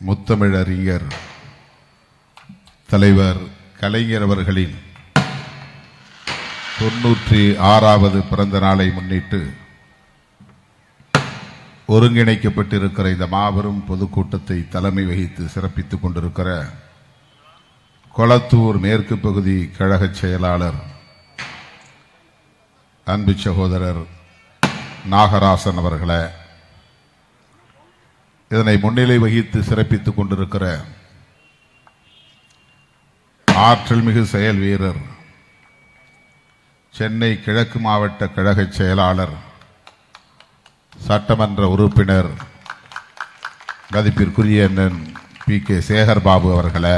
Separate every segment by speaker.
Speaker 1: முத்தமிழறிஞர் தலைவர் கலைஞர் அவர்களின் தொன்னூற்றி ஆறாவது பிறந்த நாளை முன்னிட்டு ஒருங்கிணைக்கப்பட்டிருக்கிற இந்த மாபெரும் பொதுக்கூட்டத்தை தலைமை வகித்து சிறப்பித்துக் கொண்டிருக்கிற கொளத்தூர் மேற்கு பகுதி கழக செயலாளர் அன்பு சகோதரர் நாகராசன் அவர்களே இதனை முன்னிலை வகித்து சிறப்பித்துக் கொண்டிருக்கிற ஆற்றல் மிகு செயல் வீரர் சென்னை கிழக்கு மாவட்ட கழக செயலாளர் சட்டமன்ற உறுப்பினர் மதிப்பிற்குரிய அண்ணன் பி கே சேகர் பாபு அவர்களே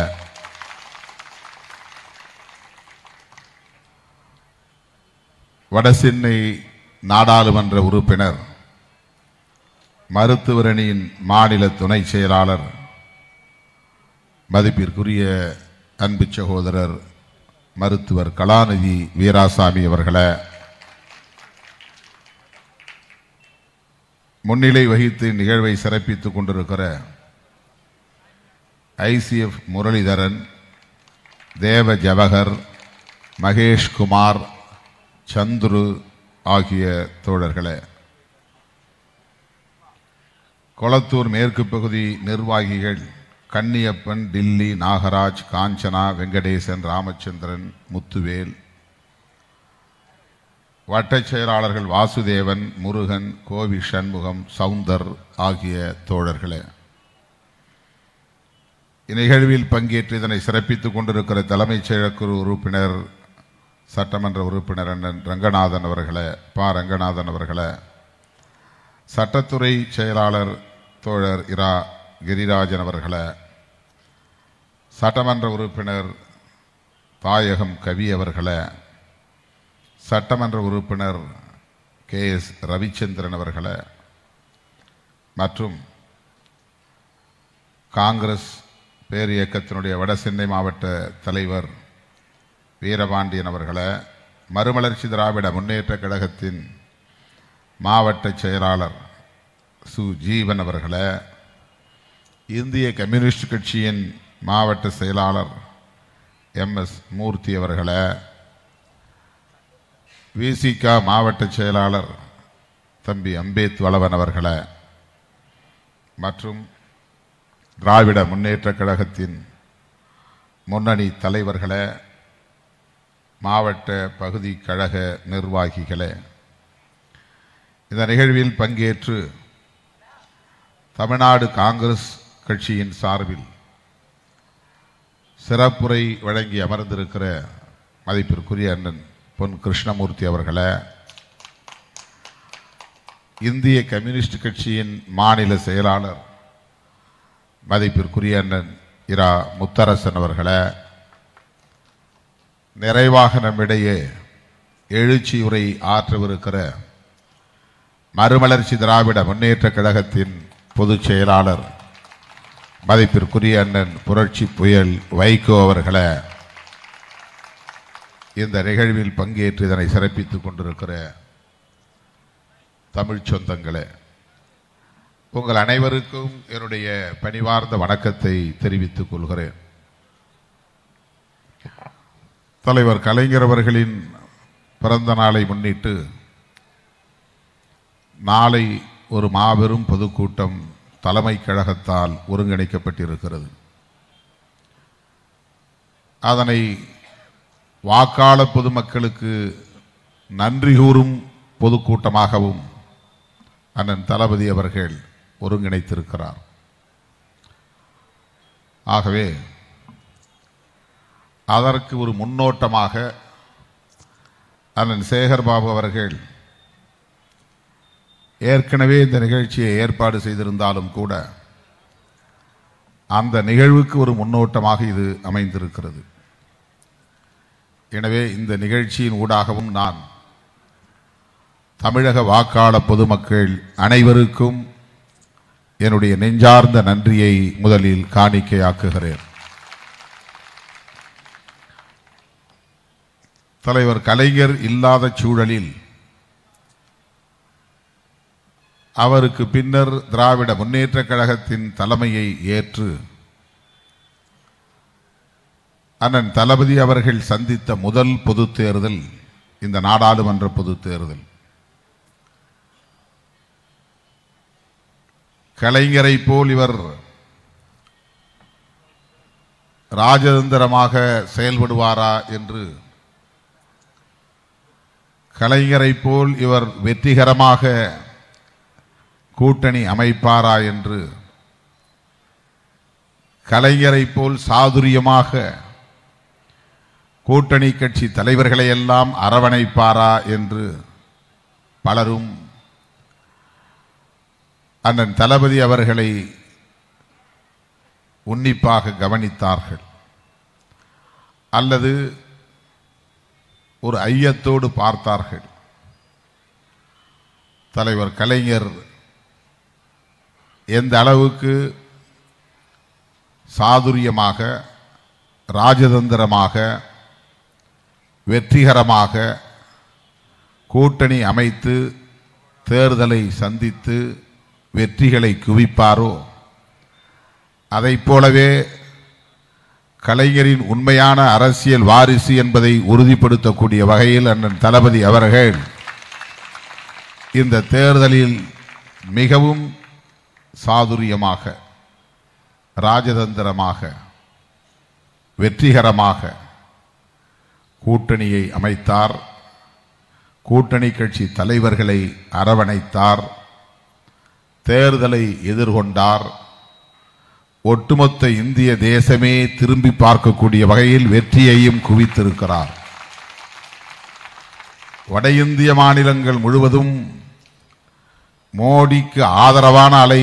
Speaker 1: வடசென்னை நாடாளுமன்ற உறுப்பினர் மருத்துவரணியின் மாநில துணை செயலாளர் மதிப்பிற்குரிய அன்பு சகோதரர் மருத்துவர் கலாநிதி வீராசாமி அவர்களே முன்னிலை வகித்து நிகழ்வை சிறப்பித்துக் கொண்டிருக்கிற ஐசிஎஃப் முரளிதரன் தேவ ஜவஹர் மகேஷ்குமார் சந்துரு ஆகிய தோழர்களே கொளத்தூர் மேற்கு பகுதி நிர்வாகிகள் கன்னியப்பன் டில்லி நாகராஜ் காஞ்சனா வெங்கடேசன் ராமச்சந்திரன் முத்துவேல் வட்டச் செயலாளர்கள் வாசுதேவன் முருகன் கோவி சண்முகம் சவுந்தர் ஆகிய தோழர்களே இந்நிகழ்வில் பங்கேற்று இதனை சிறப்பித்துக் கொண்டிருக்கிற தலைமைச் செயலக்குழு உறுப்பினர் சட்டமன்ற உறுப்பினர் அண்ணன் ரங்கநாதன் அவர்களே பா ரங்கநாதன் அவர்களே சட்டத்துறை செயலாளர் தோழர் இரா கிரிராஜன் அவர்களே சட்டமன்ற உறுப்பினர் தாயகம் கவி அவர்களே சட்டமன்ற உறுப்பினர் கே எஸ் ரவிச்சந்திரன் அவர்களே மற்றும் காங்கிரஸ் பேரியக்கத்தினுடைய வடசென்னை மாவட்ட தலைவர் வீரபாண்டியன் அவர்களே மறுமலர்ச்சி திராவிட முன்னேற்ற கழகத்தின் மாவட்ட செயலாளர் சு ஜீவன் அவர்களே இந்திய கம்யூனிஸ்ட் கட்சியின் மாவட்ட செயலாளர் எம் எஸ் மூர்த்தி அவர்களே விசிக மாவட்ட செயலாளர் தம்பி அம்பேத் வளவன் அவர்களே மற்றும் திராவிட முன்னேற்ற கழகத்தின் முன்னணி தலைவர்களே மாவட்ட பகுதி கழக நிர்வாகிகளே இந்த நிகழ்வில் பங்கேற்று தமிழ்நாடு காங்கிரஸ் கட்சியின் சார்பில் சிறப்புரை வழங்கி அமர்ந்திருக்கிற மதிப்பிற்குரிய அண்ணன் பொன் கிருஷ்ணமூர்த்தி அவர்களே இந்திய கம்யூனிஸ்ட் கட்சியின் மாநில செயலாளர் மதிப்பிற்குரிய அண்ணன் இரா முத்தரசன் அவர்களே நிறைவாக நம்மிடையே எழுச்சி உரை ஆற்றவிருக்கிற மறுமலர்ச்சி திராவிட முன்னேற்ற கழகத்தின் பொதுச் செயலாளர் மதிப்பிற்குரிய அண்ணன் புரட்சி புயல் வைகோ அவர்களே இந்த நிகழ்வில் பங்கேற்று இதனை சிறப்பித்துக் கொண்டிருக்கிற தமிழ் சொந்தங்களே உங்கள் அனைவருக்கும் என்னுடைய பணிவார்ந்த வணக்கத்தை தெரிவித்துக் கொள்கிறேன் தலைவர் கலைஞர் அவர்களின் பிறந்த நாளை முன்னிட்டு நாளை ஒரு மாபெரும் பொதுக்கூட்டம் தலைமை கழகத்தால் ஒருங்கிணைக்கப்பட்டிருக்கிறது அதனை வாக்காள பொதுமக்களுக்கு நன்றி கூறும் பொதுக்கூட்டமாகவும் அண்ணன் தளபதி அவர்கள் ஒருங்கிணைத்திருக்கிறார் ஆகவே அதற்கு ஒரு முன்னோட்டமாக அண்ணன் சேகர்பாபு அவர்கள் ஏற்கனவே இந்த நிகழ்ச்சியை ஏற்பாடு செய்திருந்தாலும் கூட அந்த நிகழ்வுக்கு ஒரு முன்னோட்டமாக இது அமைந்திருக்கிறது எனவே இந்த நிகழ்ச்சியின் ஊடாகவும் நான் தமிழக வாக்காள பொதுமக்கள் அனைவருக்கும் என்னுடைய நெஞ்சார்ந்த நன்றியை முதலில் காணிக்கையாக்குகிறேன் தலைவர் கலைஞர் இல்லாத சூழலில் அவருக்கு பின்னர் திராவிட முன்னேற்றக் கழகத்தின் தலைமையை ஏற்று அண்ணன் தளபதி அவர்கள் சந்தித்த முதல் பொதுத் தேர்தல் இந்த நாடாளுமன்ற பொதுத் தேர்தல் கலைஞரை போல் இவர் ராஜதந்திரமாக செயல்படுவாரா என்று கலைஞரை போல் இவர் வெற்றிகரமாக கூட்டணி அமைப்பாரா என்று கலைஞரை போல் சாதுரியமாக கூட்டணி கட்சி தலைவர்களை எல்லாம் அரவணைப்பாரா என்று பலரும் அண்ணன் தளபதி அவர்களை உன்னிப்பாக கவனித்தார்கள் அல்லது ஒரு ஐயத்தோடு பார்த்தார்கள் தலைவர் கலைஞர் எந்த அளவுக்கு சாதுரியமாக ராஜதந்திரமாக வெற்றிகரமாக கூட்டணி அமைத்து தேர்தலை சந்தித்து வெற்றிகளை குவிப்பாரோ அதைப் போலவே கலைஞரின் உண்மையான அரசியல் வாரிசு என்பதை உறுதிப்படுத்தக்கூடிய வகையில் அண்ணன் தளபதி அவர்கள் இந்த தேர்தலில் மிகவும் சாதுரியமாக ராஜதந்திரமாக வெற்றிகரமாக கூட்டணியை அமைத்தார் கூட்டணி கட்சி தலைவர்களை அரவணைத்தார் தேர்தலை எதிர்கொண்டார் ஒட்டுமொத்த இந்திய தேசமே திரும்பி பார்க்கக்கூடிய வகையில் வெற்றியையும் குவித்திருக்கிறார் வட இந்திய மாநிலங்கள் முழுவதும் மோடிக்கு ஆதரவான அலை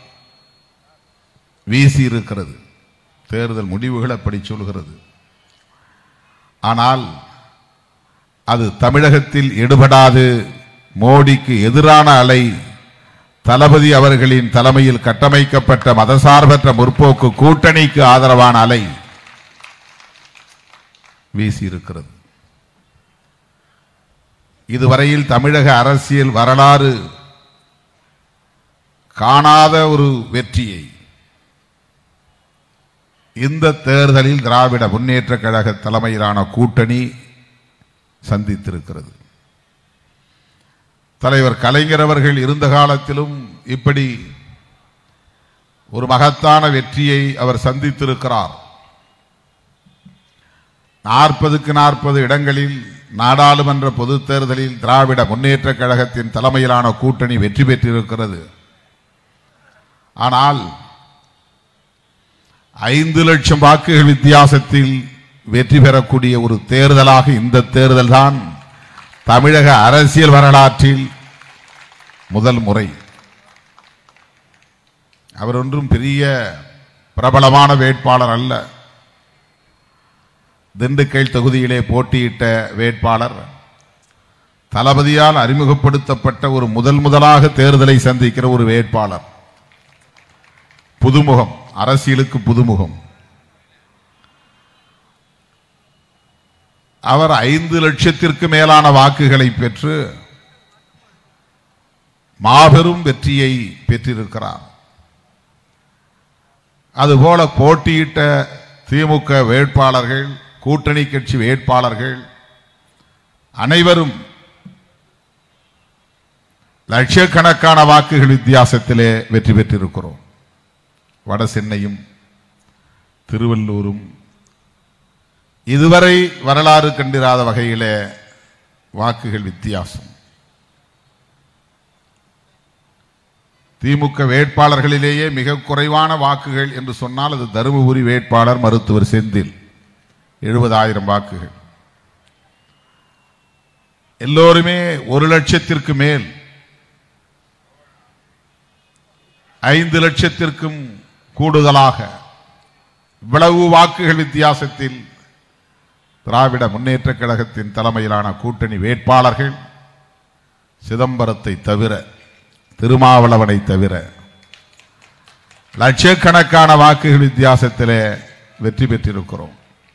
Speaker 1: வீசி இருக்கிறது தேர்தல் முடிவுகள் அப்படி சொல்கிறது ஆனால் அது தமிழகத்தில் எடுபடாது மோடிக்கு எதிரான அலை தளபதி அவர்களின் தலைமையில் கட்டமைக்கப்பட்ட மதசார்பற்ற முற்போக்கு கூட்டணிக்கு ஆதரவான அலை வீசியிருக்கிறது இதுவரையில் தமிழக அரசியல் வரலாறு காணாத ஒரு வெற்றியை இந்த தேர்தலில் திராவிட முன்னேற்ற கழக தலைமையிலான கூட்டணி சந்தித்திருக்கிறது தலைவர் கலைஞர் அவர்கள் இருந்த காலத்திலும் இப்படி ஒரு மகத்தான வெற்றியை அவர் சந்தித்திருக்கிறார் நாற்பதுக்கு நாற்பது இடங்களில் நாடாளுமன்ற பொதுத் தேர்தலில் திராவிட முன்னேற்ற கழகத்தின் தலைமையிலான கூட்டணி வெற்றி பெற்றிருக்கிறது ஆனால் ஐந்து லட்சம் வாக்குகள் வித்தியாசத்தில் வெற்றி பெறக்கூடிய ஒரு தேர்தலாக இந்த தேர்தல் தான் தமிழக அரசியல் வரலாற்றில் முதல் முறை அவர் ஒன்றும் பெரிய பிரபலமான வேட்பாளர் அல்ல திண்டுக்கல் தொகுதியிலே போட்டியிட்ட வேட்பாளர் தளபதியால் அறிமுகப்படுத்தப்பட்ட ஒரு முதல் முதலாக தேர்தலை சந்திக்கிற ஒரு வேட்பாளர் புதுமுகம் அரசியலுக்கு புதுமுகம் அவர் ஐந்து லட்சத்திற்கு மேலான வாக்குகளை பெற்று மாபெரும் வெற்றியை பெற்றிருக்கிறார் அதுபோல போட்டியிட்ட திமுக வேட்பாளர்கள் கூட்டணி கட்சி வேட்பாளர்கள் அனைவரும் லட்சக்கணக்கான வாக்குகள் வித்தியாசத்திலே வெற்றி பெற்றிருக்கிறோம் வட சென்னையும் திருவள்ளூரும் இதுவரை வரலாறு கண்டிராத வகையிலே வாக்குகள் வித்தியாசம் திமுக வேட்பாளர்களிலேயே மிக குறைவான வாக்குகள் என்று சொன்னால் அது தருமபுரி வேட்பாளர் மருத்துவர் செந்தில் எழுபதாயிரம் வாக்குகள் எல்லோருமே ஒரு லட்சத்திற்கு மேல் ஐந்து லட்சத்திற்கும் கூடுதலாக இவ்வளவு வாக்குகள் வித்தியாசத்தில் திராவிட முன்னேற்ற கழகத்தின் தலைமையிலான கூட்டணி வேட்பாளர்கள் சிதம்பரத்தை தவிர திருமாவளவனை தவிர லட்சக்கணக்கான வாக்குகள் வித்தியாசத்திலே வெற்றி பெற்றிருக்கிறோம்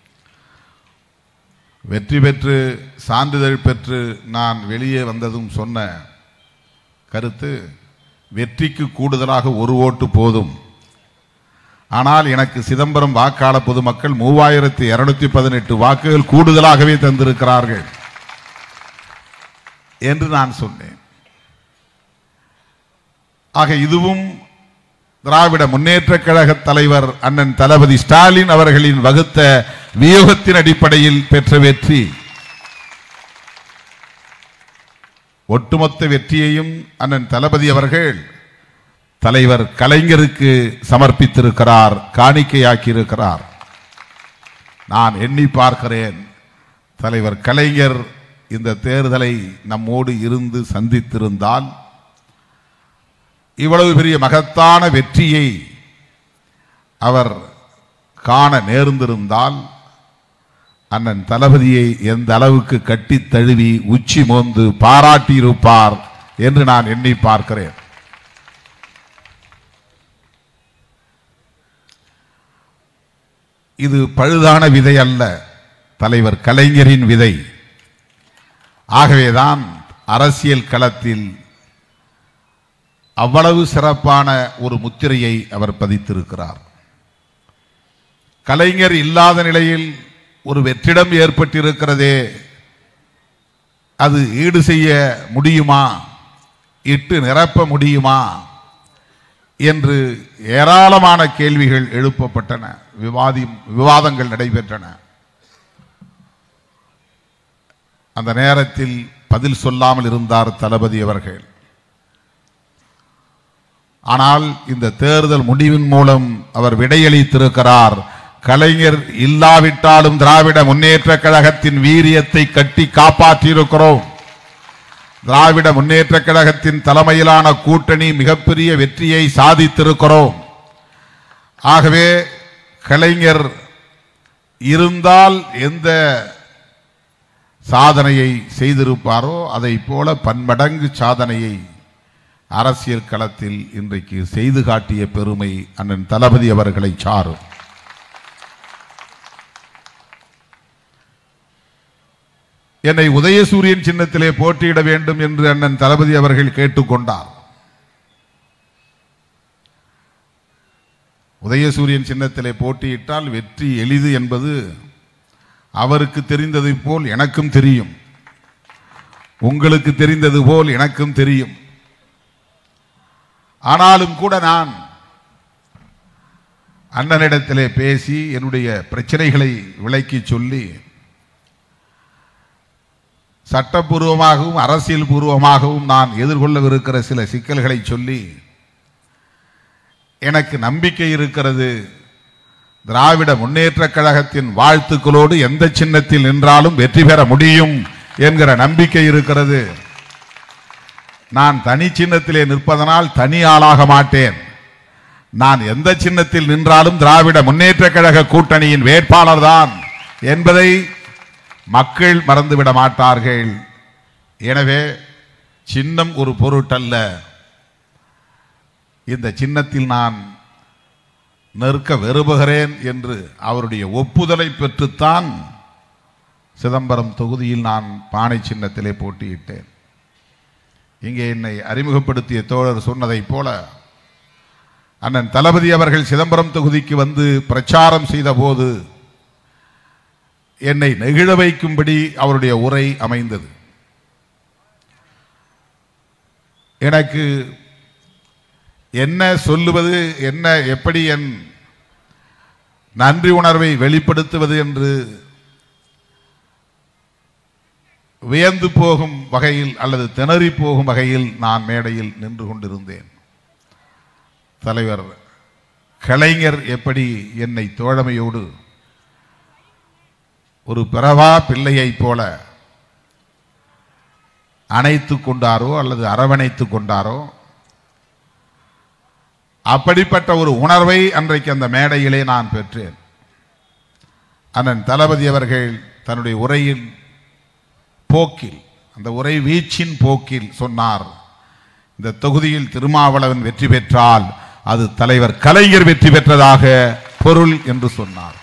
Speaker 1: வெற்றி பெற்று சான்றிதழ் பெற்று நான் வெளியே வந்ததும் சொன்ன கருத்து வெற்றிக்கு கூடுதலாக ஒரு ஓட்டு போதும் ஆனால் எனக்கு சிதம்பரம் வாக்காள பொதுமக்கள் மூவாயிரத்தி இருநூத்தி பதினெட்டு வாக்குகள் கூடுதலாகவே தந்திருக்கிறார்கள் என்று நான் சொன்னேன் ஆக இதுவும் திராவிட முன்னேற்ற கழக தலைவர் அண்ணன் தளபதி ஸ்டாலின் அவர்களின் வகுத்த வியூகத்தின் அடிப்படையில் பெற்ற வெற்றி ஒட்டுமொத்த வெற்றியையும் அண்ணன் தளபதி அவர்கள் தலைவர் கலைஞருக்கு சமர்ப்பித்திருக்கிறார் காணிக்கையாக்கியிருக்கிறார் நான் எண்ணி பார்க்கிறேன் தலைவர் கலைஞர் இந்த தேர்தலை நம்மோடு இருந்து சந்தித்திருந்தால் இவ்வளவு பெரிய மகத்தான வெற்றியை அவர் காண நேர்ந்திருந்தால் அண்ணன் தளபதியை எந்த அளவுக்கு கட்டித் தழுவி உச்சி மோந்து பாராட்டியிருப்பார் என்று நான் எண்ணி பார்க்கிறேன் இது பழுதான விதை அல்ல தலைவர் கலைஞரின் விதை ஆகவேதான் அரசியல் களத்தில் அவ்வளவு சிறப்பான ஒரு முத்திரையை அவர் பதித்திருக்கிறார் கலைஞர் இல்லாத நிலையில் ஒரு வெற்றிடம் ஏற்பட்டிருக்கிறதே அது ஈடு செய்ய முடியுமா இட்டு நிரப்ப முடியுமா என்று ஏராளமான கேள்விகள் எழுப்பப்பட்டன விவாதி விவாதங்கள் நடைபெற்றன அந்த நேரத்தில் பதில் சொல்லாமல் இருந்தார் தளபதி அவர்கள் ஆனால் இந்த தேர்தல் முடிவின் மூலம் அவர் விடையளித்திருக்கிறார் கலைஞர் இல்லாவிட்டாலும் திராவிட முன்னேற்ற கழகத்தின் வீரியத்தை கட்டி காப்பாற்றியிருக்கிறோம் திராவிட முன்னேற்ற கழகத்தின் தலைமையிலான கூட்டணி மிகப்பெரிய வெற்றியை சாதித்திருக்கிறோம் ஆகவே கலைஞர் இருந்தால் எந்த சாதனையை செய்திருப்பாரோ அதை போல பன்மடங்கு சாதனையை அரசியல் களத்தில் இன்றைக்கு செய்து காட்டிய பெருமை அண்ணன் தளபதி அவர்களை சாரும் என்னை உதயசூரியன் சின்னத்திலே போட்டியிட வேண்டும் என்று அண்ணன் தளபதி அவர்கள் கேட்டுக்கொண்டார் உதயசூரியன் சின்னத்திலே போட்டியிட்டால் வெற்றி எளிது என்பது அவருக்கு தெரிந்ததை போல் எனக்கும் தெரியும் உங்களுக்கு தெரிந்தது போல் எனக்கும் தெரியும் ஆனாலும் கூட நான் அண்ணனிடத்திலே பேசி என்னுடைய பிரச்சனைகளை விளக்கி சொல்லி சட்டப்பூர்வமாகவும் அரசியல் பூர்வமாகவும் நான் எதிர்கொள்ளவிருக்கிற சில சிக்கல்களை சொல்லி எனக்கு நம்பிக்கை இருக்கிறது திராவிட முன்னேற்ற கழகத்தின் வாழ்த்துக்களோடு எந்த சின்னத்தில் நின்றாலும் வெற்றி பெற முடியும் என்கிற நம்பிக்கை இருக்கிறது நான் தனி சின்னத்திலே நிற்பதனால் தனி ஆளாக மாட்டேன் நான் எந்த சின்னத்தில் நின்றாலும் திராவிட முன்னேற்ற கழக கூட்டணியின் வேட்பாளர் தான் என்பதை மக்கள் மறந்துவிட மாட்டார்கள் எனவே சின்னம் ஒரு பொருட்டல்ல இந்த சின்னத்தில் நான் நிற்க விரும்புகிறேன் என்று அவருடைய ஒப்புதலை பெற்றுத்தான் சிதம்பரம் தொகுதியில் நான் பானை சின்னத்திலே போட்டியிட்டேன் இங்கே என்னை அறிமுகப்படுத்திய தோழர் சொன்னதைப் போல அண்ணன் தளபதி அவர்கள் சிதம்பரம் தொகுதிக்கு வந்து பிரச்சாரம் செய்த போது என்னை நெகிழ வைக்கும்படி அவருடைய உரை அமைந்தது எனக்கு என்ன சொல்லுவது என்ன எப்படி என் நன்றி உணர்வை வெளிப்படுத்துவது என்று வியந்து போகும் வகையில் அல்லது திணறி போகும் வகையில் நான் மேடையில் நின்று கொண்டிருந்தேன் தலைவர் கலைஞர் எப்படி என்னை தோழமையோடு ஒரு பிறவா பிள்ளையைப் போல அணைத்துக் கொண்டாரோ அல்லது அரவணைத்துக் கொண்டாரோ அப்படிப்பட்ட ஒரு உணர்வை அன்றைக்கு அந்த மேடையிலே நான் பெற்றேன் அண்ணன் தளபதி அவர்கள் தன்னுடைய உரையின் போக்கில் அந்த உரை வீச்சின் போக்கில் சொன்னார் இந்த தொகுதியில் திருமாவளவன் வெற்றி பெற்றால் அது தலைவர் கலைஞர் வெற்றி பெற்றதாக பொருள் என்று சொன்னார்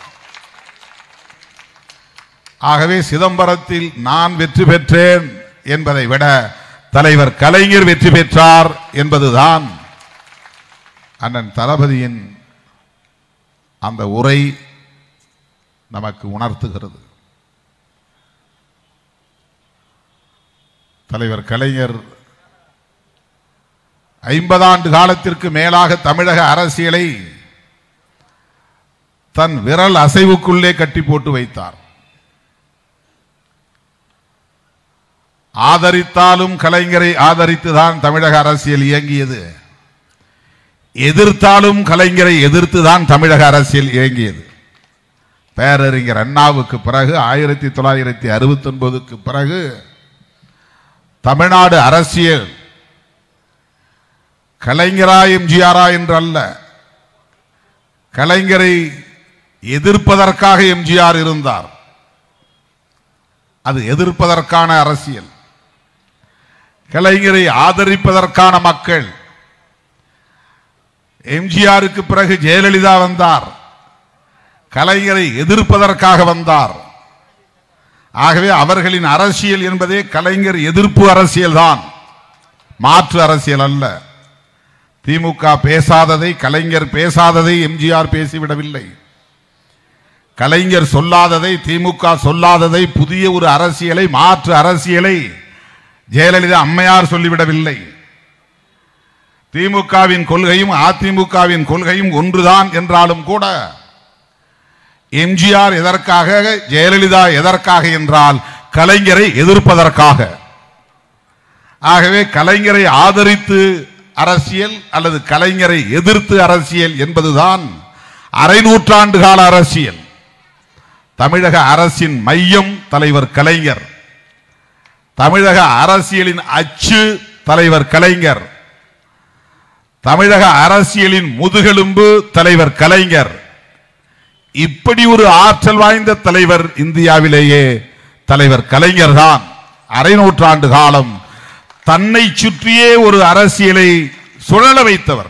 Speaker 1: ஆகவே சிதம்பரத்தில் நான் வெற்றி பெற்றேன் என்பதை விட தலைவர் கலைஞர் வெற்றி பெற்றார் என்பதுதான் அண்ணன் தளபதியின் அந்த உரை நமக்கு உணர்த்துகிறது தலைவர் கலைஞர் ஐம்பதாண்டு காலத்திற்கு மேலாக தமிழக அரசியலை தன் விரல் அசைவுக்குள்ளே கட்டி போட்டு வைத்தார் ஆதரித்தாலும் கலைஞரை ஆதரித்துதான் தமிழக அரசியல் இயங்கியது எதிர்த்தாலும் கலைஞரை எதிர்த்துதான் தமிழக அரசியல் இயங்கியது பேரறிஞர் அண்ணாவுக்கு பிறகு ஆயிரத்தி தொள்ளாயிரத்தி அறுபத்தி ஒன்பதுக்கு பிறகு தமிழ்நாடு அரசியல் கலைஞரா எம்ஜிஆரா என்று அல்ல கலைஞரை எதிர்ப்பதற்காக எம்ஜிஆர் இருந்தார் அது எதிர்ப்பதற்கான அரசியல் கலைஞரை ஆதரிப்பதற்கான மக்கள் எம்ஜிஆருக்கு பிறகு ஜெயலலிதா வந்தார் கலைஞரை எதிர்ப்பதற்காக வந்தார் ஆகவே அவர்களின் அரசியல் என்பதே கலைஞர் எதிர்ப்பு அரசியல் தான் மாற்று அரசியல் அல்ல திமுக பேசாததை கலைஞர் பேசாததை எம்ஜிஆர் பேசிவிடவில்லை கலைஞர் சொல்லாததை திமுக சொல்லாததை புதிய ஒரு அரசியலை மாற்று அரசியலை ஜெயலலிதா அம்மையார் சொல்லிவிடவில்லை திமுகவின் கொள்கையும் அதிமுகவின் கொள்கையும் ஒன்றுதான் என்றாலும் கூட எம்ஜிஆர் எதற்காக ஜெயலலிதா எதற்காக என்றால் கலைஞரை எதிர்ப்பதற்காக ஆகவே கலைஞரை ஆதரித்து அரசியல் அல்லது கலைஞரை எதிர்த்து அரசியல் என்பதுதான் அரை நூற்றாண்டு கால அரசியல் தமிழக அரசின் மையம் தலைவர் கலைஞர் தமிழக அரசியலின் அச்சு தலைவர் கலைஞர் தமிழக அரசியலின் முதுகெலும்பு தலைவர் கலைஞர் இப்படி ஒரு ஆற்றல் வாய்ந்த தலைவர் இந்தியாவிலேயே தலைவர் கலைஞர் தான் அரை நூற்றாண்டு காலம் தன்னை சுற்றியே ஒரு அரசியலை சுழல வைத்தவர்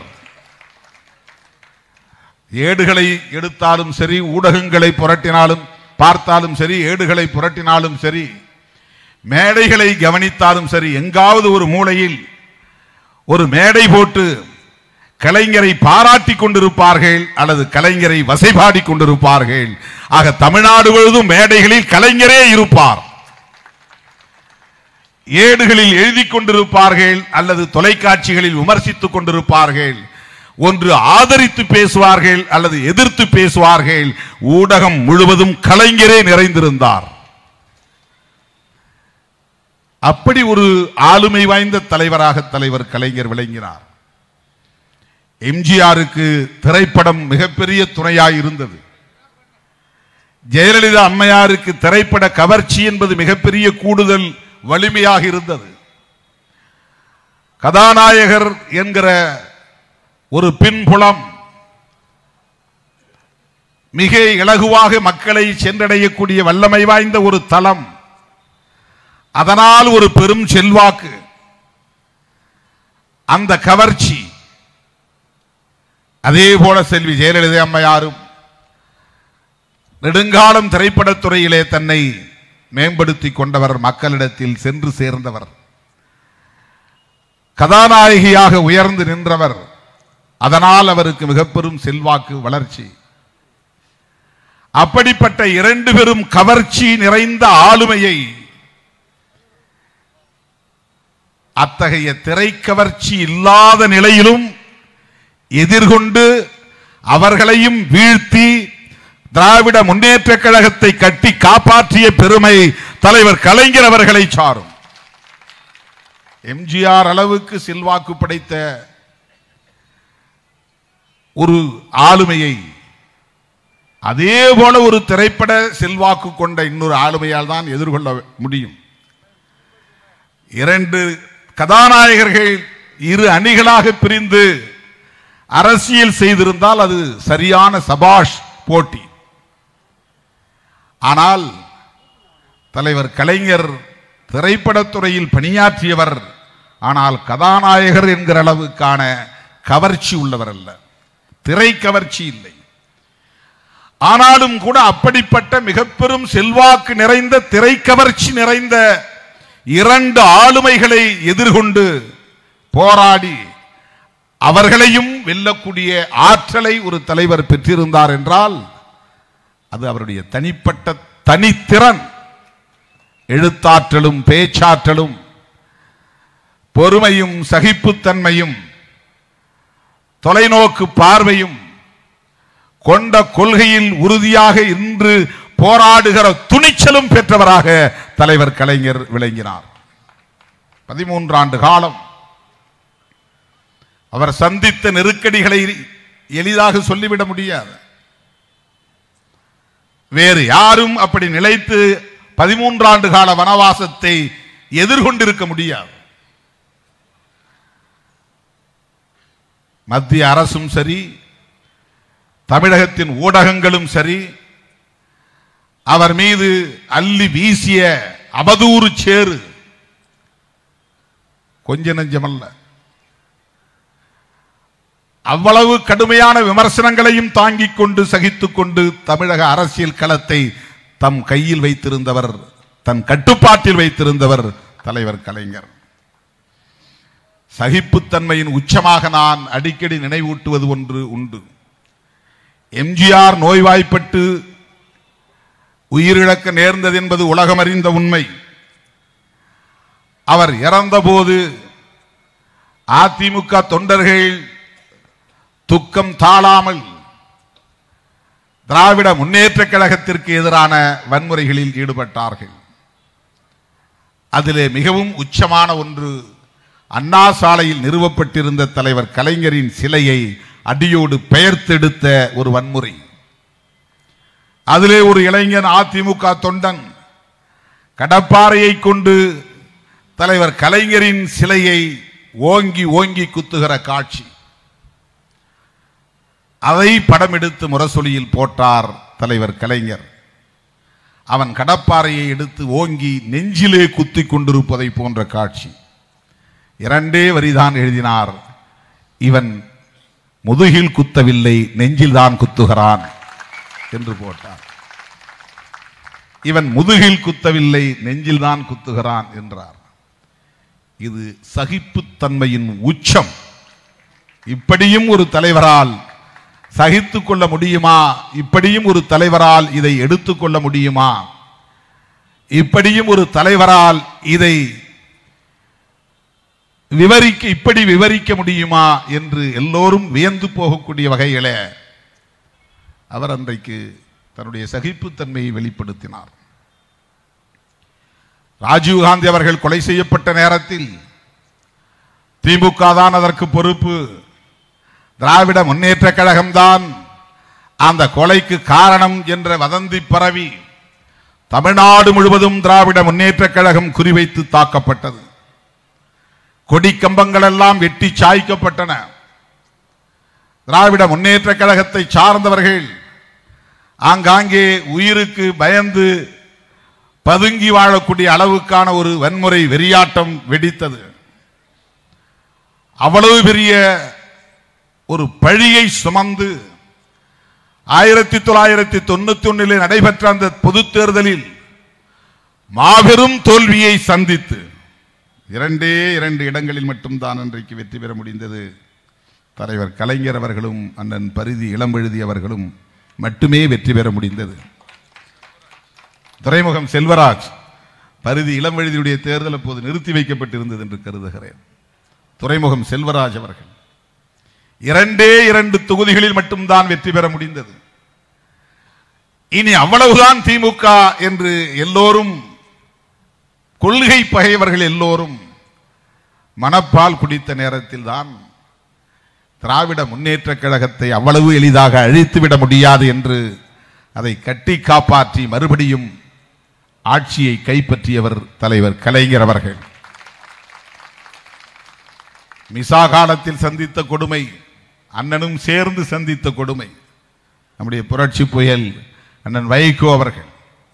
Speaker 1: ஏடுகளை எடுத்தாலும் சரி ஊடகங்களை புரட்டினாலும் பார்த்தாலும் சரி ஏடுகளை புரட்டினாலும் சரி மேடைகளை கவனித்தாலும் சரி எங்காவது ஒரு மூலையில் ஒரு மேடை போட்டு கலைஞரை பாராட்டி கொண்டிருப்பார்கள் அல்லது கலைஞரை வசைபாடி கொண்டிருப்பார்கள் ஆக தமிழ்நாடு முழுவதும் மேடைகளில் கலைஞரே இருப்பார் ஏடுகளில் எழுதி கொண்டிருப்பார்கள் அல்லது தொலைக்காட்சிகளில் விமர்சித்துக் கொண்டிருப்பார்கள் ஒன்று ஆதரித்து பேசுவார்கள் அல்லது எதிர்த்து பேசுவார்கள் ஊடகம் முழுவதும் கலைஞரே நிறைந்திருந்தார் அப்படி ஒரு ஆளுமை வாய்ந்த தலைவராக தலைவர் கலைஞர் விளங்கினார் எம்ஜிஆருக்கு திரைப்படம் மிகப்பெரிய துணையாய் இருந்தது ஜெயலலிதா அம்மையாருக்கு திரைப்பட கவர்ச்சி என்பது மிகப்பெரிய கூடுதல் வலிமையாக இருந்தது கதாநாயகர் என்கிற ஒரு பின்புலம் மிக இலகுவாக மக்களை சென்றடையக்கூடிய வல்லமை வாய்ந்த ஒரு தளம் அதனால் ஒரு பெரும் செல்வாக்கு அந்த கவர்ச்சி அதே போல செல்வி ஜெயலலிதா அம்மையாரும் நெடுங்காலம் திரைப்படத்துறையிலே தன்னை மேம்படுத்தி கொண்டவர் மக்களிடத்தில் சென்று சேர்ந்தவர் கதாநாயகியாக உயர்ந்து நின்றவர் அதனால் அவருக்கு மிக பெரும் செல்வாக்கு வளர்ச்சி அப்படிப்பட்ட இரண்டு பெரும் கவர்ச்சி நிறைந்த ஆளுமையை அத்தகைய திரைக்கவர்ச்சி இல்லாத நிலையிலும் எதிர்கொண்டு அவர்களையும் வீழ்த்தி திராவிட முன்னேற்ற கழகத்தை கட்டி காப்பாற்றிய பெருமை தலைவர் கலைஞர் அவர்களை சாரும் எம்ஜிஆர் அளவுக்கு செல்வாக்கு படைத்த ஒரு ஆளுமையை அதே போல ஒரு திரைப்பட செல்வாக்கு கொண்ட இன்னொரு ஆளுமையால் தான் எதிர்கொள்ள முடியும் இரண்டு கதாநாயகர்கள் இரு அணிகளாக பிரிந்து அரசியல் செய்திருந்தால் அது சரியான சபாஷ் போட்டி ஆனால் தலைவர் கலைஞர் திரைப்படத்துறையில் பணியாற்றியவர் ஆனால் கதாநாயகர் என்கிற அளவுக்கான கவர்ச்சி உள்ளவர் அல்ல திரை கவர்ச்சி இல்லை ஆனாலும் கூட அப்படிப்பட்ட மிக பெரும் செல்வாக்கு நிறைந்த திரை கவர்ச்சி நிறைந்த இரண்டு ஆளுமைகளை எதிர்கொண்டு போராடி அவர்களையும் வெல்லக்கூடிய ஆற்றலை ஒரு தலைவர் பெற்றிருந்தார் என்றால் அது அவருடைய தனிப்பட்ட தனித்திறன் எழுத்தாற்றலும் பேச்சாற்றலும் பொறுமையும் சகிப்புத்தன்மையும் தொலைநோக்கு பார்வையும் கொண்ட கொள்கையில் உறுதியாக இன்று போராடுகிற துணிச்சலும் பெற்றவராக தலைவர் கலைஞர் விளங்கினார் பதிமூன்றாண்டு காலம் அவர் சந்தித்த நெருக்கடிகளை எளிதாக சொல்லிவிட முடியாது வேறு யாரும் அப்படி நிலைத்து பதிமூன்றாண்டு கால வனவாசத்தை எதிர்கொண்டிருக்க முடியாது மத்திய அரசும் சரி தமிழகத்தின் ஊடகங்களும் சரி அவர் மீது அள்ளி வீசிய அவதூறு சேறு கொஞ்ச நெஞ்சமல்ல அவ்வளவு கடுமையான விமர்சனங்களையும் தாங்கிக் கொண்டு சகித்துக் கொண்டு தமிழக அரசியல் களத்தை தம் கையில் வைத்திருந்தவர் தன் கட்டுப்பாட்டில் வைத்திருந்தவர் தலைவர் கலைஞர் சகிப்புத்தன்மையின் உச்சமாக நான் அடிக்கடி நினைவூட்டுவது ஒன்று உண்டு எம்ஜிஆர் நோய்வாய்ப்பட்டு உயிரிழக்க நேர்ந்தது என்பது உலகமறிந்த உண்மை அவர் இறந்தபோது அதிமுக தொண்டர்கள் துக்கம் தாழாமல் திராவிட முன்னேற்ற கழகத்திற்கு எதிரான வன்முறைகளில் ஈடுபட்டார்கள் அதிலே மிகவும் உச்சமான ஒன்று அண்ணா சாலையில் நிறுவப்பட்டிருந்த தலைவர் கலைஞரின் சிலையை அடியோடு பெயர்த்தெடுத்த ஒரு வன்முறை அதிலே ஒரு இளைஞன் அதிமுக தொண்டன் கடப்பாறையை கொண்டு தலைவர் கலைஞரின் சிலையை ஓங்கி ஓங்கி குத்துகிற காட்சி அதை படம் எடுத்து முரசொலியில் போட்டார் தலைவர் கலைஞர் அவன் கடப்பாறையை எடுத்து ஓங்கி நெஞ்சிலே குத்தி கொண்டிருப்பதை போன்ற காட்சி இரண்டே வரிதான் எழுதினார் இவன் முதுகில் குத்தவில்லை நெஞ்சில்தான் குத்துகிறான் என்று போட்டார் இவன் முதுகில் குத்தவில்லை நெஞ்சில்தான் குத்துகிறான் என்றார் இது சகிப்புத்தன்மையின் உச்சம் இப்படியும் ஒரு தலைவரால் சகித்துக் கொள்ள முடியுமா இப்படியும் ஒரு தலைவரால் இதை எடுத்துக்கொள்ள முடியுமா இப்படியும் ஒரு தலைவரால் இதை விவரிக்க இப்படி விவரிக்க முடியுமா என்று எல்லோரும் வியந்து போகக்கூடிய வகையில அவர் அன்றைக்கு தன்னுடைய சகிப்புத்தன்மையை வெளிப்படுத்தினார் ராஜீவ்காந்தி அவர்கள் கொலை செய்யப்பட்ட நேரத்தில் திமுக தான் அதற்கு பொறுப்பு திராவிட முன்னேற்ற கழகம்தான் அந்த கொலைக்கு காரணம் என்ற வதந்தி பரவி தமிழ்நாடு முழுவதும் திராவிட முன்னேற்ற கழகம் குறிவைத்து தாக்கப்பட்டது கொடி கம்பங்கள் எல்லாம் வெட்டி சாய்க்கப்பட்டன திராவிட முன்னேற்ற கழகத்தை சார்ந்தவர்கள் ஆங்காங்கே உயிருக்கு பயந்து பதுங்கி வாழக்கூடிய அளவுக்கான ஒரு வன்முறை வெறியாட்டம் வெடித்தது அவ்வளவு பெரிய ஒரு பழியை சுமந்து ஆயிரத்தி தொள்ளாயிரத்தி தொண்ணூத்தி ஒன்னில் நடைபெற்ற அந்த பொது தேர்தலில் மாபெரும் தோல்வியை சந்தித்து இரண்டே இரண்டு இடங்களில் மட்டும்தான் அன்றைக்கு வெற்றி பெற முடிந்தது தலைவர் கலைஞர் அவர்களும் அண்ணன் பரிதி இளம்பெழுதி அவர்களும் மட்டுமே வெற்றி பெற முடிந்தது துறைமுகம் செல்வராஜ் பரிதி இளம்பெழுதியுடைய தேர்தல் அப்போது நிறுத்தி வைக்கப்பட்டிருந்தது என்று கருதுகிறேன் துறைமுகம் செல்வராஜ் அவர்கள் இரண்டே இரண்டு தொகுதிகளில் மட்டும்தான் வெற்றி பெற முடிந்தது இனி அவ்வளவுதான் திமுக என்று எல்லோரும் கொள்கை பகைவர்கள் எல்லோரும் மனப்பால் குடித்த நேரத்தில் தான் திராவிட முன்னேற்ற கழகத்தை அவ்வளவு எளிதாக அழித்துவிட முடியாது என்று அதை கட்டி காப்பாற்றி மறுபடியும் ஆட்சியை கைப்பற்றியவர் தலைவர் கலைஞர் அவர்கள் மிசா காலத்தில் சந்தித்த கொடுமை அண்ணனும் சேர்ந்து சந்தித்த கொடுமை நம்முடைய புரட்சி புயல் அண்ணன் வைகோ அவர்கள்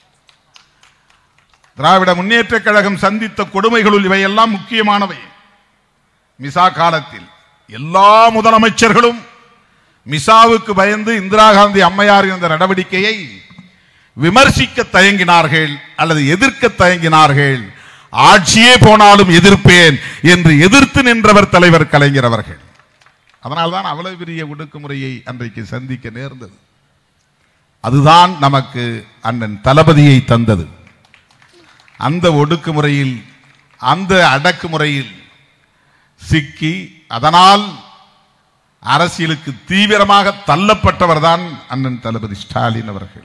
Speaker 1: திராவிட முன்னேற்ற கழகம் சந்தித்த கொடுமைகளுள் இவையெல்லாம் முக்கியமானவை மிசா காலத்தில் எல்லா முதலமைச்சர்களும் மிசாவுக்கு பயந்து இந்திரா காந்தி அம்மையாரின் அந்த நடவடிக்கையை விமர்சிக்க தயங்கினார்கள் அல்லது எதிர்க்க தயங்கினார்கள் ஆட்சியே போனாலும் எதிர்ப்பேன் என்று எதிர்த்து நின்றவர் தலைவர் கலைஞர் அவர்கள் அதனால்தான் அவ்வளவு பெரிய ஒடுக்குமுறையை அன்றைக்கு சந்திக்க நேர்ந்தது அதுதான் நமக்கு அண்ணன் தளபதியை தந்தது அந்த ஒடுக்குமுறையில் அந்த அடக்குமுறையில் சிக்கி அதனால் அரசியலுக்கு தீவிரமாக தள்ளப்பட்டவர்தான் அண்ணன் தளபதி ஸ்டாலின் அவர்கள்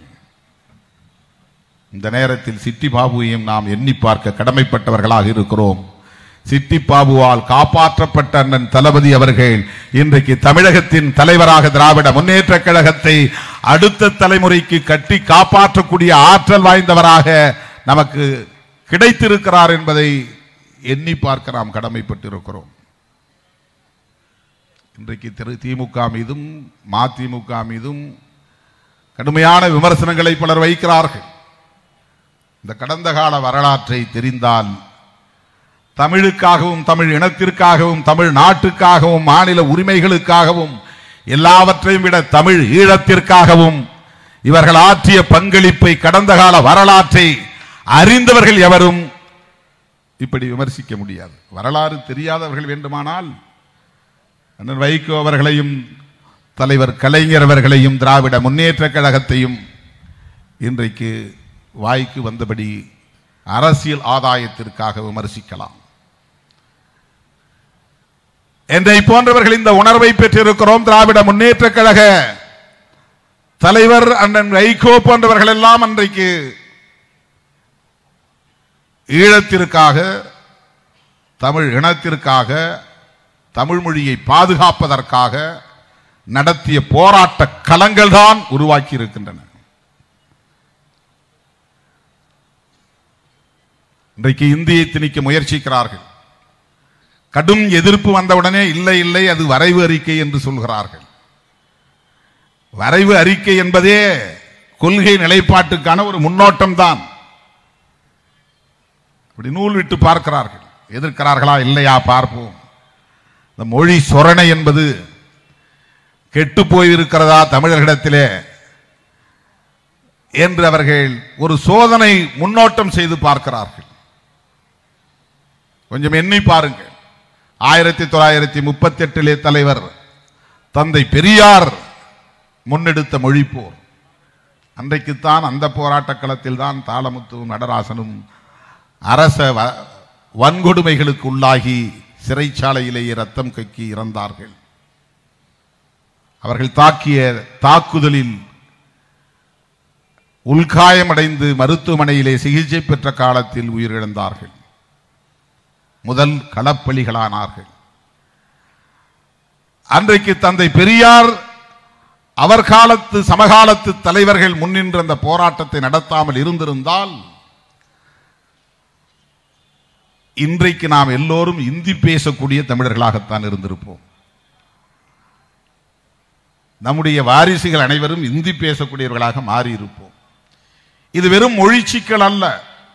Speaker 1: இந்த நேரத்தில் சிட்டி பாபுவையும் நாம் எண்ணி பார்க்க கடமைப்பட்டவர்களாக இருக்கிறோம் சிட்டி பாபுவால் காப்பாற்றப்பட்ட அண்ணன் தளபதி அவர்கள் இன்றைக்கு தமிழகத்தின் தலைவராக திராவிட முன்னேற்ற கழகத்தை அடுத்த தலைமுறைக்கு கட்டி காப்பாற்றக்கூடிய ஆற்றல் வாய்ந்தவராக நமக்கு கிடைத்திருக்கிறார் என்பதை எண்ணி பார்க்க நாம் கடமைப்பட்டிருக்கிறோம் இன்றைக்கு திரு திமுக மீதும் மதிமுக மீதும் கடுமையான விமர்சனங்களை பலர் வைக்கிறார்கள் இந்த கடந்த கால வரலாற்றை தெரிந்தால் தமிழுக்காகவும் தமிழ் இனத்திற்காகவும் தமிழ் நாட்டுக்காகவும் மாநில உரிமைகளுக்காகவும் எல்லாவற்றையும் விட தமிழ் ஈழத்திற்காகவும் இவர்கள் ஆற்றிய பங்களிப்பை கடந்த கால வரலாற்றை அறிந்தவர்கள் எவரும் இப்படி விமர்சிக்க முடியாது வரலாறு தெரியாதவர்கள் வேண்டுமானால் அண்ணன் வைகோ அவர்களையும் தலைவர் கலைஞர் அவர்களையும் திராவிட முன்னேற்ற கழகத்தையும் இன்றைக்கு வாய்க்கு வந்தபடி அரசியல் ஆதாயத்திற்காக விமர்சிக்கலாம் என்னை போன்றவர்கள் இந்த உணர்வை பெற்றிருக்கிறோம் திராவிட முன்னேற்ற கழக தலைவர் அண்ணன் வைகோ போன்றவர்கள் எல்லாம் அன்றைக்கு ஈழத்திற்காக தமிழ் இனத்திற்காக தமிழ் மொழியை பாதுகாப்பதற்காக நடத்திய போராட்ட களங்கள் தான் உருவாக்கி இருக்கின்றன இன்றைக்கு இந்தியை திணிக்க முயற்சிக்கிறார்கள் கடும் எதிர்ப்பு வந்தவுடனே இல்லை இல்லை அது வரைவு அறிக்கை என்று சொல்கிறார்கள் வரைவு அறிக்கை என்பதே கொள்கை நிலைப்பாட்டுக்கான ஒரு முன்னோட்டம் தான் இப்படி நூல் விட்டு பார்க்கிறார்கள் எதிர்க்கிறார்களா இல்லையா பார்ப்போம் இந்த மொழி சொரணை என்பது கெட்டு போயிருக்கிறதா தமிழர்களிடத்திலே என்று அவர்கள் ஒரு சோதனை முன்னோட்டம் செய்து பார்க்கிறார்கள் கொஞ்சம் எண்ணி பாருங்கள் ஆயிரத்தி தொள்ளாயிரத்தி முப்பத்தி எட்டிலே தலைவர் தந்தை பெரியார் முன்னெடுத்த மொழிப்போர் அன்றைக்குத்தான் அந்த போராட்ட களத்தில் தான் தாளமுத்துவும் நடராசனும் அரச வ- வன்கொடுமைகளுக்கு உள்ளாகி சிறைச்சாலையிலேயே ரத்தம் கக்கி இறந்தார்கள் அவர்கள் தாக்கிய தாக்குதலில் உள்காயமடைந்து மருத்துவமனையிலே சிகிச்சை பெற்ற காலத்தில் உயிரிழந்தார்கள் முதல் களப்பலிகளானார்கள் அன்றைக்கு தந்தை பெரியார் அவர் காலத்து சமகாலத்து தலைவர்கள் முன்னின்ற அந்த போராட்டத்தை நடத்தாமல் இருந்திருந்தால் இன்றைக்கு நாம் எல்லோரும் இந்தி பேசக்கூடிய தமிழர்களாகத்தான் இருந்திருப்போம் நம்முடைய வாரிசுகள் அனைவரும் இந்தி பேசக்கூடியவர்களாக மாறியிருப்போம் இது வெறும் மொழி சிக்கல் அல்ல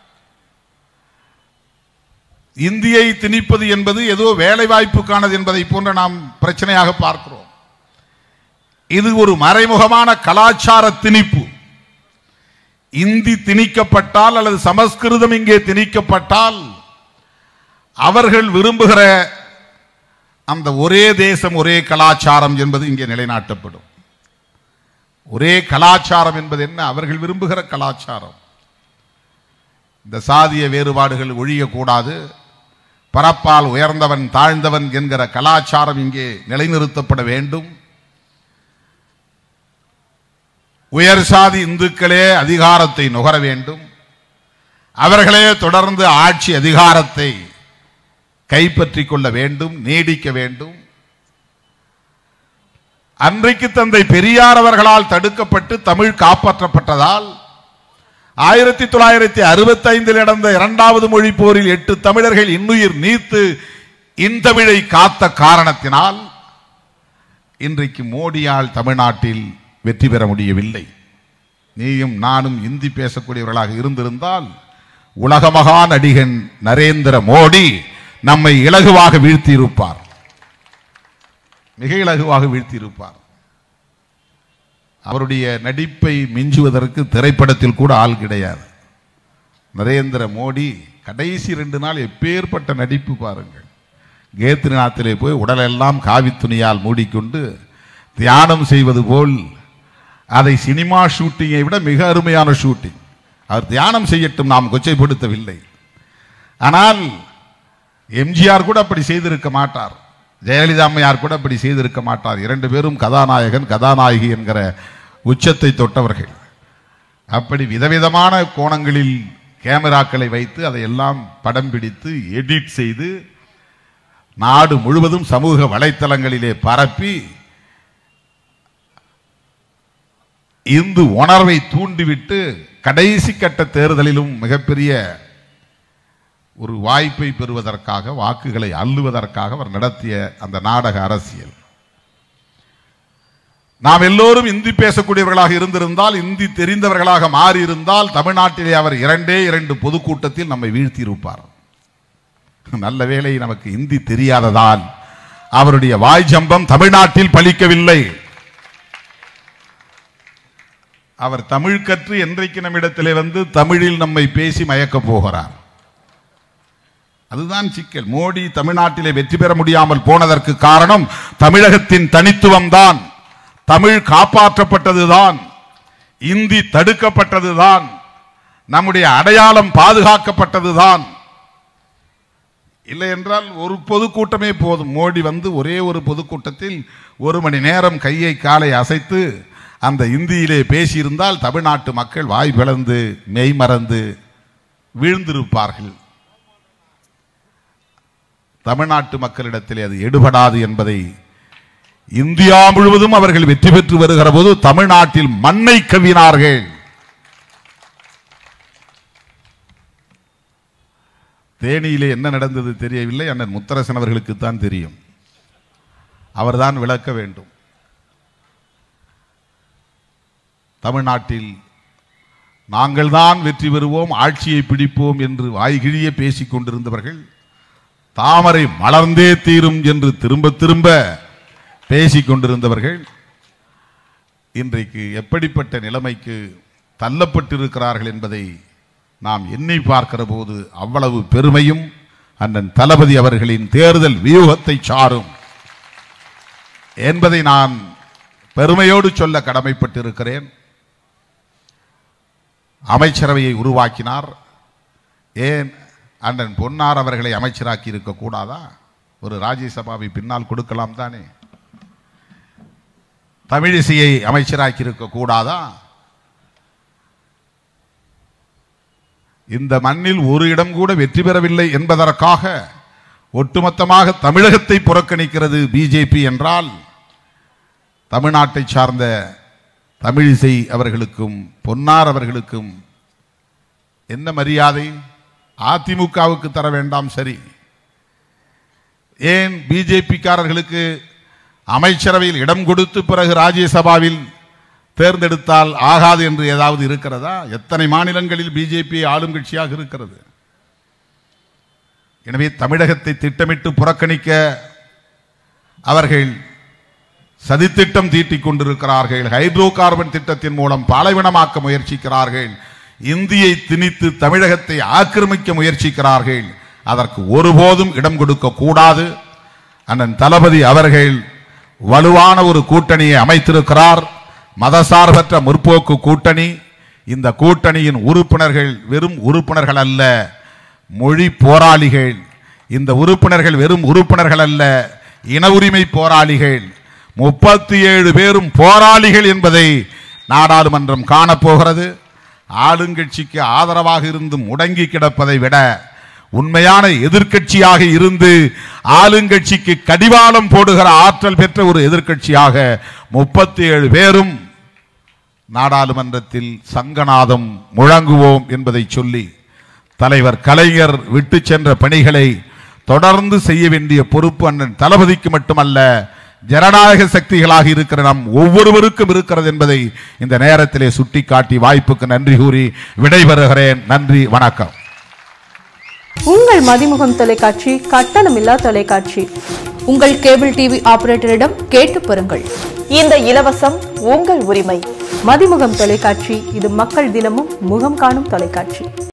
Speaker 1: இந்தியை திணிப்பது என்பது ஏதோ வேலை வாய்ப்புக்கானது என்பதை போன்ற நாம் பிரச்சனையாக பார்க்கிறோம் இது ஒரு மறைமுகமான கலாச்சார திணிப்பு இந்தி திணிக்கப்பட்டால் அல்லது சமஸ்கிருதம் இங்கே திணிக்கப்பட்டால் அவர்கள் விரும்புகிற அந்த ஒரே தேசம் ஒரே கலாச்சாரம் என்பது இங்கே நிலைநாட்டப்படும் ஒரே கலாச்சாரம் என்பது என்ன அவர்கள் விரும்புகிற கலாச்சாரம் இந்த சாதிய வேறுபாடுகள் ஒழியக்கூடாது பரப்பால் உயர்ந்தவன் தாழ்ந்தவன் என்கிற கலாச்சாரம் இங்கே நிலைநிறுத்தப்பட வேண்டும் உயர் சாதி இந்துக்களே அதிகாரத்தை நுகர வேண்டும் அவர்களே தொடர்ந்து ஆட்சி அதிகாரத்தை கைப்பற்றிக் கொள்ள வேண்டும் நீடிக்க வேண்டும் அன்றைக்கு தந்தை பெரியார் அவர்களால் தடுக்கப்பட்டு தமிழ் காப்பாற்றப்பட்டதால் ஆயிரத்தி தொள்ளாயிரத்தி அறுபத்தி ஐந்தில் நடந்த இரண்டாவது மொழி போரில் எட்டு தமிழர்கள் இன்னுயிர் நீத்து இந்தமிழை காத்த காரணத்தினால் இன்றைக்கு மோடியால் தமிழ்நாட்டில் வெற்றி பெற முடியவில்லை நீயும் நானும் இந்தி பேசக்கூடியவர்களாக இருந்திருந்தால் உலகமகா நடிகன் நரேந்திர மோடி நம்மை இலகுவாக வீழ்த்தியிருப்பார் மிக இலகுவாக வீழ்த்தியிருப்பார் அவருடைய நடிப்பை மிஞ்சுவதற்கு திரைப்படத்தில் கூட ஆள் கிடையாது நரேந்திர மோடி கடைசி ரெண்டு நாள் எப்பேற்பட்ட நடிப்பு பாருங்கள் கேத்ரிநாத்திலே போய் உடலெல்லாம் காவி துணியால் மூடிக்கொண்டு தியானம் செய்வது போல் அதை சினிமா ஷூட்டிங்கை விட மிக அருமையான ஷூட்டிங் அவர் தியானம் செய்யட்டும் நாம் கொச்சைப்படுத்தவில்லை ஆனால் எம்ஜிஆர் கூட அப்படி செய்திருக்க மாட்டார் ஜெயலலிதா அம்மையார் கூட அப்படி செய்திருக்க மாட்டார் இரண்டு பேரும் கதாநாயகன் கதாநாயகி என்கிற உச்சத்தை தொட்டவர்கள் அப்படி விதவிதமான கோணங்களில் கேமராக்களை வைத்து அதையெல்லாம் படம் பிடித்து எடிட் செய்து நாடு முழுவதும் சமூக வலைத்தளங்களிலே பரப்பி இந்து உணர்வை தூண்டிவிட்டு கடைசி கட்ட தேர்தலிலும் மிகப்பெரிய ஒரு வாய்ப்பை பெறுவதற்காக வாக்குகளை அள்ளுவதற்காக அவர் நடத்திய அந்த நாடக அரசியல் நாம் எல்லோரும் இந்தி பேசக்கூடியவர்களாக இருந்திருந்தால் இந்தி தெரிந்தவர்களாக மாறி இருந்தால் தமிழ்நாட்டிலே அவர் இரண்டே இரண்டு பொதுக்கூட்டத்தில் நம்மை வீழ்த்தி இருப்பார் நல்ல வேளை நமக்கு இந்தி தெரியாததால் அவருடைய வாய் ஜம்பம் தமிழ்நாட்டில் பலிக்கவில்லை அவர் தமிழ் கற்று என்றைக்கு நம்மிடத்திலே வந்து தமிழில் நம்மை பேசி மயக்கப் போகிறார் அதுதான் சிக்கல் மோடி தமிழ்நாட்டிலே வெற்றி பெற முடியாமல் போனதற்கு காரணம் தமிழகத்தின் தனித்துவம் தான் தமிழ் காப்பாற்றப்பட்டதுதான் இந்தி தடுக்கப்பட்டதுதான் நம்முடைய அடையாளம் பாதுகாக்கப்பட்டதுதான் இல்லை என்றால் ஒரு பொதுக்கூட்டமே போதும் மோடி வந்து ஒரே ஒரு பொதுக்கூட்டத்தில் ஒரு மணி நேரம் கையை காலை அசைத்து அந்த இந்தியிலே பேசியிருந்தால் தமிழ்நாட்டு மக்கள் வாய் பிளந்து மெய் மறந்து வீழ்ந்திருப்பார்கள் தமிழ்நாட்டு மக்களிடத்திலே அது எடுபடாது என்பதை இந்தியா முழுவதும் அவர்கள் வெற்றி பெற்று வருகிற போது தமிழ்நாட்டில் மண்ணை கவ்வினார்கள் தேனியிலே என்ன நடந்தது தெரியவில்லை அண்ணன் முத்தரசன் அவர்களுக்கு தான் தெரியும் அவர்தான் விளக்க வேண்டும் தமிழ்நாட்டில் நாங்கள் தான் வெற்றி பெறுவோம் ஆட்சியை பிடிப்போம் என்று வாய்கிழிய பேசிக் கொண்டிருந்தவர்கள் தாமரை மலர்ந்தே தீரும் என்று திரும்ப திரும்ப பேசிக் கொண்டிருந்தவர்கள் இன்றைக்கு எப்படிப்பட்ட நிலைமைக்கு தள்ளப்பட்டிருக்கிறார்கள் என்பதை நாம் எண்ணி பார்க்கிற போது அவ்வளவு பெருமையும் அண்ணன் தளபதி அவர்களின் தேர்தல் வியூகத்தை சாரும் என்பதை நான் பெருமையோடு சொல்ல கடமைப்பட்டிருக்கிறேன் அமைச்சரவையை உருவாக்கினார் ஏன் அண்ணன் பொன்னார் அவர்களை அமைச்சராக்கி இருக்க கூடாதா ஒரு ராஜ்யசபாவை பின்னால் கொடுக்கலாம் தானே தமிழிசையை அமைச்சராக்கி இருக்க கூடாதா இந்த மண்ணில் ஒரு இடம் கூட வெற்றி பெறவில்லை என்பதற்காக ஒட்டுமொத்தமாக தமிழகத்தை புறக்கணிக்கிறது பிஜேபி என்றால் தமிழ்நாட்டை சார்ந்த தமிழிசை அவர்களுக்கும் பொன்னார் அவர்களுக்கும் என்ன மரியாதை அதிமுகவுக்கு தர வேண்டாம் சரி ஏன் பிஜேபிக்காரர்களுக்கு அமைச்சரவையில் இடம் கொடுத்து பிறகு ராஜ்யசபாவில் தேர்ந்தெடுத்தால் ஆகாது என்று ஏதாவது இருக்கிறதா எத்தனை மாநிலங்களில் பிஜேபி ஆளும் கட்சியாக இருக்கிறது எனவே தமிழகத்தை திட்டமிட்டு புறக்கணிக்க அவர்கள் சதித்திட்டம் தீட்டிக் கொண்டிருக்கிறார்கள் ஹைட்ரோ கார்பன் திட்டத்தின் மூலம் பாலைவனமாக்க முயற்சிக்கிறார்கள் இந்தியை திணித்து தமிழகத்தை ஆக்கிரமிக்க முயற்சிக்கிறார்கள் அதற்கு ஒருபோதும் இடம் கொடுக்க கூடாது அண்ணன் தளபதி அவர்கள் வலுவான ஒரு கூட்டணியை அமைத்திருக்கிறார் மதசார்பற்ற முற்போக்கு கூட்டணி இந்த கூட்டணியின் உறுப்பினர்கள் வெறும் உறுப்பினர்கள் அல்ல மொழி போராளிகள் இந்த உறுப்பினர்கள் வெறும் உறுப்பினர்கள் அல்ல இன உரிமை போராளிகள் முப்பத்தி ஏழு பேரும் போராளிகள் என்பதை நாடாளுமன்றம் காணப்போகிறது ஆளுங்கட்சிக்கு ஆதரவாக இருந்து முடங்கி கிடப்பதை விட உண்மையான எதிர்க்கட்சியாக இருந்து ஆளுங்கட்சிக்கு கடிவாளம் போடுகிற ஆற்றல் பெற்ற ஒரு எதிர்க்கட்சியாக முப்பத்தி ஏழு பேரும் நாடாளுமன்றத்தில் சங்கநாதம் முழங்குவோம் என்பதை சொல்லி தலைவர் கலைஞர் விட்டு சென்ற பணிகளை தொடர்ந்து செய்ய வேண்டிய பொறுப்பு அண்ணன் தளபதிக்கு மட்டுமல்ல ஜனநாயக சக்திகளாக இருக்கிற நம் ஒவ்வொருவருக்கும் இருக்கிறது என்பதை இந்த நேரத்திலே சுட்டிக்காட்டி வாய்ப்புக்கு நன்றி கூறி விடைபெறுகிறேன் நன்றி வணக்கம்
Speaker 2: உங்கள் மதிமுகம் தொலைக்காட்சி கட்டணமில்லா தொலைக்காட்சி
Speaker 3: உங்கள் கேபிள் டிவி ஆபரேட்டரிடம் கேட்டு பெறுங்கள்
Speaker 4: இந்த இலவசம் உங்கள் உரிமை
Speaker 2: மதிமுகம் தொலைக்காட்சி இது மக்கள் தினமும் முகம் காணும் தொலைக்காட்சி